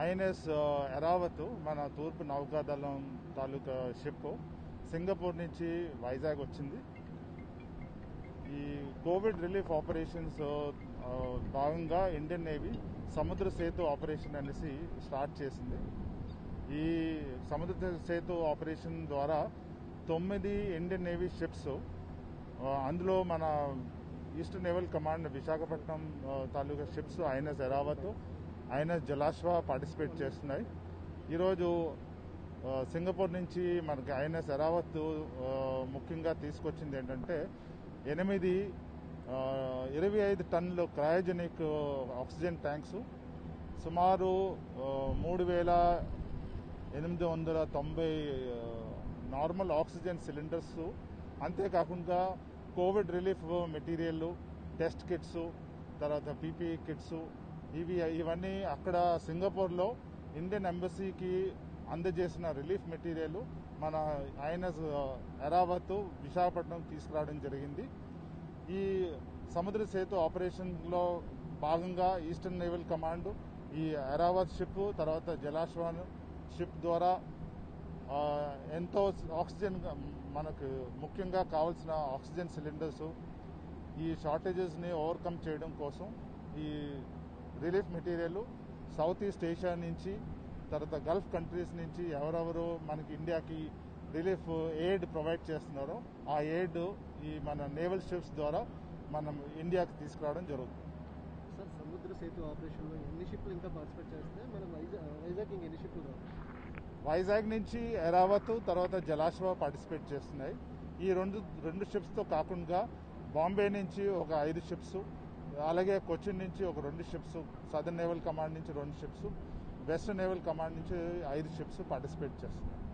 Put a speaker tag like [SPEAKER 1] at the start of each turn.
[SPEAKER 1] INS ఎరావత్ మన తూర్పు నౌకాదళం తాలూకా షిప్ సింగపూర్ నుంచి వైజాగ్ వచ్చింది ఈ కోవిడ్ రిలీఫ్ ఆపరేషన్స్ ఆ, భాగంగా ఇండియన్ నేవీ సముద్ర సేతు ఆపరేషన్ అనేసి స్టార్ట్ చేసింది ఈ సముద్ర సేతు ఆపరేషన్ ద్వారా తొమ్మిది ఇండియన్ నేవీ షిప్స్ ఆ, అందులో మన ఈస్ట్ నేవల్ కమాండ్ విశాఖపట్నం ఆ, తాలూకా ships INS Airavat INS Jalashwa participate చేస్తున్నాయి ఈరోజు ఆ, సింగపూర్ నుంచి మనకి ఐఎన్ఎస్ ఎరావత్ ఆ, ముఖ్యంగా తీసుకొచ్చింది ఏంటంటే ఎనిమిది ఆ, ఇరవై ఐదు టన్నులు క్రయోజనిక్ ఆక్సిజన్ ట్యాంక్స్ సుమారు ఆ, మూడు వేల ఎనిమిది వందల తొంభై ఆ, నార్మల్ ఆక్సిజన్ సిలిండర్స్ అంతేకాకుండా Covid relief material test kits తర్వాత పీపీఈ కిట్స్ ఇవి ఇవన్నీ అక్కడ సింగపూర్లో ఇండియన్ ఎంబసీకి అందజేసిన రిలీఫ్ మెటీరియల్ మన ఐఎన్ఎస్ ఎరావత్ విశాఖపట్నం తీసుకురావడం జరిగింది ఈ సముద్ర సేతు ఆపరేషన్లో భాగంగా ఈస్టర్న్ నేవల్ కమాండ్ ఈ అరావత్ షిప్ తర్వాత జలాశ్వాన్ షిప్ ద్వారా ఆ, ఎంతో ఆక్సిజన్ మనకు ముఖ్యంగా కావాల్సిన ఆక్సిజన్ సిలిండర్స్ ఈ షార్టేజెస్ని ఓవర్కమ్ చేయడం కోసం ఈ relief material south east Asia నుంచి తర్వాత గల్ఫ్ కంట్రీస్ నుంచి ఎవరెవరు మనకి ఇండియాకి రిలీఫ్ ఎయిడ్ ప్రొవైడ్ చేస్తున్నారో ఆ ఎయిడ్ ఈ మన నేవల్ షిప్స్ ద్వారా మనం ఇండియాకి తీసుకురావడం జరుగుతుంది
[SPEAKER 2] సార్ సముద్ర సేతు ఆపరేషన్లో ఎన్ని షిప్లు ఇంకా పార్టిసిపేట్ చేస్తే మనం వైజాగ్ వైజాగ్ ఇంక ఎన్ని షిప్లు రావు
[SPEAKER 1] వైజాగ్ నుంచి ఎరావత్ తర్వాత జలాశ్వ పార్టిసిపేట్ చేస్తున్నాయి ఈ రెండు రెండు షిప్స్తో కాకుండా బాంబే నుంచి ఒక ఐదు షిప్స్ అలాగే కొచ్చిన్ నుంచి ఒక రెండు షిప్స్ సదర్న్ నేవల్ కమాండ్ నుంచి రెండు షిప్స్ వెస్ట్ నేవల్ కమాండ్ నుంచి ఐదు షిప్స్ పార్టిసిపేట్ చేస్తున్నాయి